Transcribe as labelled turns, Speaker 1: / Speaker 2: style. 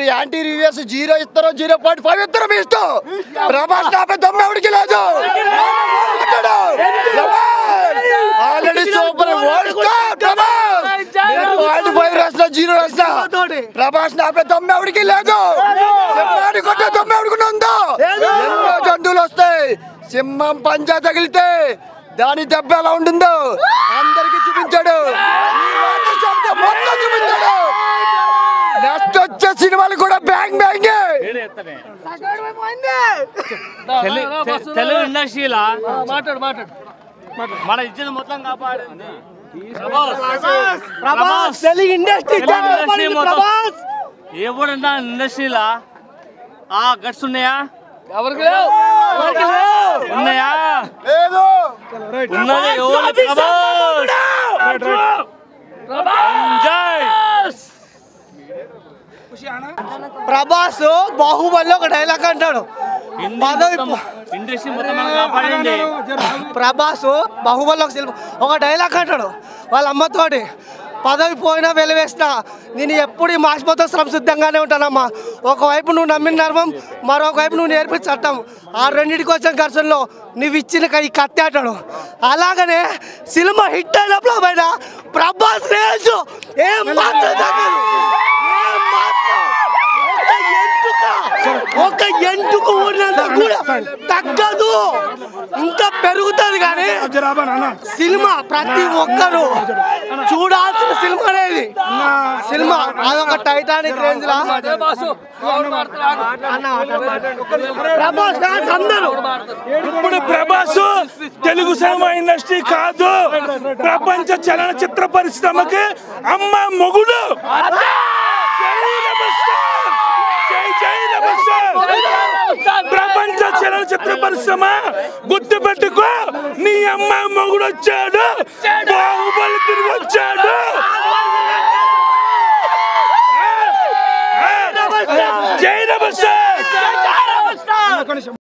Speaker 1: Anti reviews zero ఇస్తారో zero point five ఇస్తారో మీ ఇష్టం ప్రభాస్ నాపై దమ్ము ఎవరికి లేదు already super world star Prabhas point five రాసిన జీరో రాసిన ప్రభాస్ నాపై దమ్ము ఎవరికి లేదు సింహాన్ని కొట్టే దమ్ము ఎవరికి ఉందో ఎన్నో జంతువులు వస్తాయి సింహం పంజా తగిలితే దాని దెబ్బ ఎలా ఉంటుందో అందరికి చూపించాడు ఈ వార్త చెప్తే మొత్తం చూపించాడు నెక్స్ట్ వచ్చే సినిమాలు కూడా బ్యాంగ్ బ్యాంగ్
Speaker 2: తెలు- తె- తెలుగు ఇండస్ట్రీలో
Speaker 3: మాట్లాడు మాట్లాడు
Speaker 2: మన ఇజ్జత్ మొత్తం కాపాడు ప్రభాస్
Speaker 3: ప్రభాస్ తెలుగు ఇండస్ట్రీ
Speaker 2: తెలుగు ఇండస్ట్రీ మొత్తం ఎవడున్నా ఇండస్ట్రీలో ఆ గట్స్ ఉన్నాయా
Speaker 3: ఎవరికి లేవు ఎవరికి లేవు
Speaker 2: ఉన్నాయా
Speaker 1: లేదు
Speaker 2: ఉన్నది ఎవరు ప్రభాస్ ఎంజాయ్
Speaker 3: ప్రభాస్ బాహుబలిలో ఒక డైలాగ్ అంటాడు పదవి పో-
Speaker 2: ఇండస్ట్రీ మొత్తం మనం కాపాడండి
Speaker 3: ప్రభాస్ బాహుబలిలో ఒక సినిమా ఒక డైలాగ్ అంటాడు వాళ్ళ అమ్మతోటి పదవి పోయినా వెలివేసినా నేను ఎప్పుడు ఈ మాసిపోతే సంసిద్ధంగానే ఉంటానమ్మా ఒకవైపు నువ్వు నమ్మిన ధర్మం మరొక వైపు నువ్వు నేర్పించే చట్టం ఆ రెండింటికి వచ్చిన ఘర్షణలో నువ్వు ఇచ్చిన క- ఈ కత్తి అంటాడు అలాగనే సినిమా హిట్ అయినప్పుడు పైన ప్రభాస్ రేంజ్ ఏం మాత్రం తగ్గదు. ఏం మాత్రం. ఒక ఎంటుక ఒక ఎంటుక ఊరినంత కూడా తగ్గదు ఇంకా పెరుగుతుంది కానీ సినిమా ప్రతి ఒక్కరు చూడాల్సిన సినిమా అనేది సినిమా అదొక టైటానిక్ రేంజ్ లా అన్న, ప్రభాస్ ఫ్యాన్స్ అందరూ
Speaker 4: ఇప్పుడు ప్రభాస్ తెలుగు సినిమా ఇండస్ట్రీ కాదు ప్రపంచ చలనచిత్ర పరిశ్రమకి అమ్మ మొగుడు జై రెబల్ స్టార్! జై జై రెబల్ స్టార్! ప్రపంచ చలనచిత్ర పరిశ్రమ గుర్తు పెట్టుకో నీ అమ్మ మొగుడు వచ్చాడు బాహుబలి తిరిగి వచ్చాడు జై రెబల్ స్టార్